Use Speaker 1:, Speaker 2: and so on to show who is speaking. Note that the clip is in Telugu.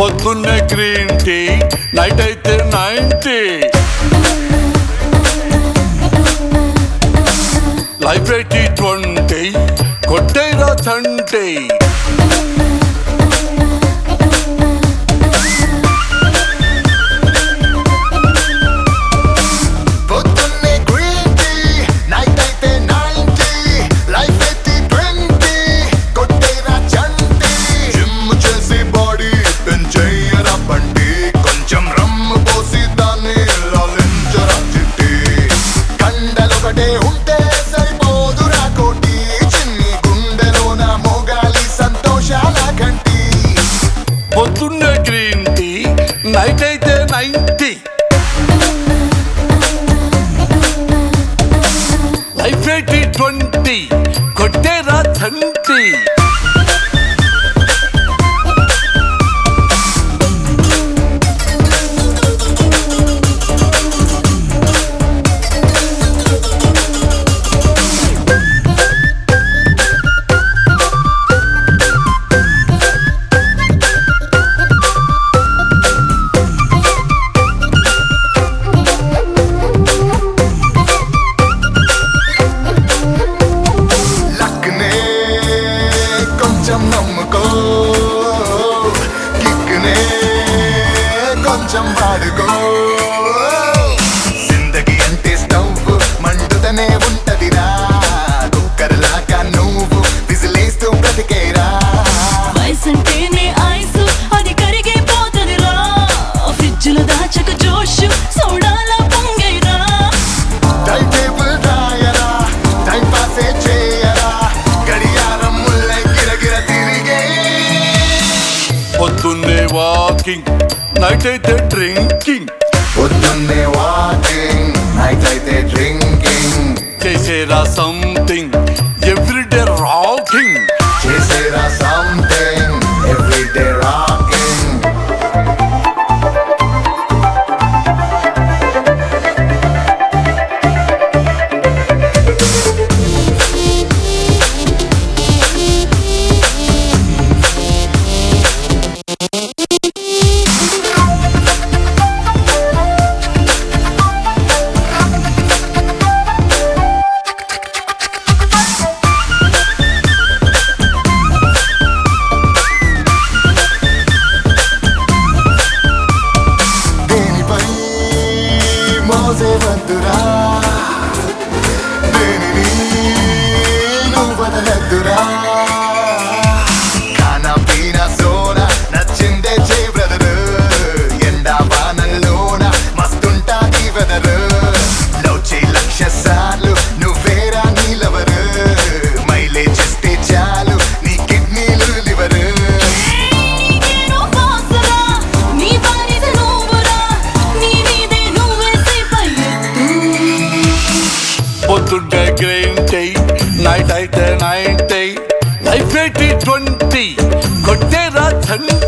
Speaker 1: పొద్దున్నే గ్రీన్ టీ నైట్ అయితే నైన్టీ లైఫ్ ఎయిటీ ట్వంటీ కొట్టేరా చంటి
Speaker 2: పొద్దున్నే గ్రీన్ టీ నైట్ అయితే నైన్టీ లైఫ్ అయితే ట్వంటీ కొట్టేరా చంటి జిమ్ చేసి బాడీ పెంచేయరా బండి కొంచెం రమ్ము పోసి దాన్ని లాలించరా చిట్టి కండలొకటే ఉంటే సరిపోదురా కోటి చిన్ని గుండెలోన మోగాలి సంతోషాల కంటి
Speaker 1: పొద్దున్నే గ్రీన్ టీ నైట్ అయితే నైన్టీ లైఫ్ ఎయిటీ ట్వంటీ కొట్టేరా చంటి
Speaker 2: లక్నే కొంచెం నమ్ముకో కిక్నే కొంచెం వాడుకో జిందగీ అంటే స్టవ్ మండుతనే ఉంటదిరా కుక్కర్లాగా నువ్వు విజిలేస్తూ బ్రతికేరా
Speaker 3: వయసంటేనే ఐస్ అది కరిగిపోతదిరా ఫ్రిడ్జ్ లో దాచక జోష్ సోడాల పొంగైరా
Speaker 2: టైం టేబుల్ రాయరా టైం పాసే చేయరా గడియారం ముల్లై గిరగిర తిరిగే
Speaker 1: పొద్దున్నే వాకింగ్ నైట్ అయితే డ్రింకింగ్
Speaker 2: పొద్దున్నే వాకింగ్ నైట్ అయితే డ్రింకింగ్
Speaker 1: చేసేరా సంథింగ్ ఎవ్రీడే రాకింగ్
Speaker 2: చేసేరా సంథింగ్ ఎవ్రీడే రాకింగ్ దేనిపై మోసే వద్దురా దేనిని నువ్వు వదలద్దురా కానా పీనా సోనా నచ్చిందే చే బ్రదరు ఎండా వానల్లోన మస్తుంటాది వెదరు లవ్ చేయి లక్ష సార్లు నువ్వేరా నీలవరు మైలేజ్ ఇస్తే చాలు నీ కిడ్నీలు లివరు
Speaker 3: నేను బాసరా నీ బానిస నువ్వురా నీ మీదే నువ్వేసే పయ్యెత్తు
Speaker 1: పొద్దున్నే గ్రీన్ టీ నైట్ అయితే నైన్టీ లైఫ్ ఎయిటీ ట్వంటీ కొట్టేరా చంటి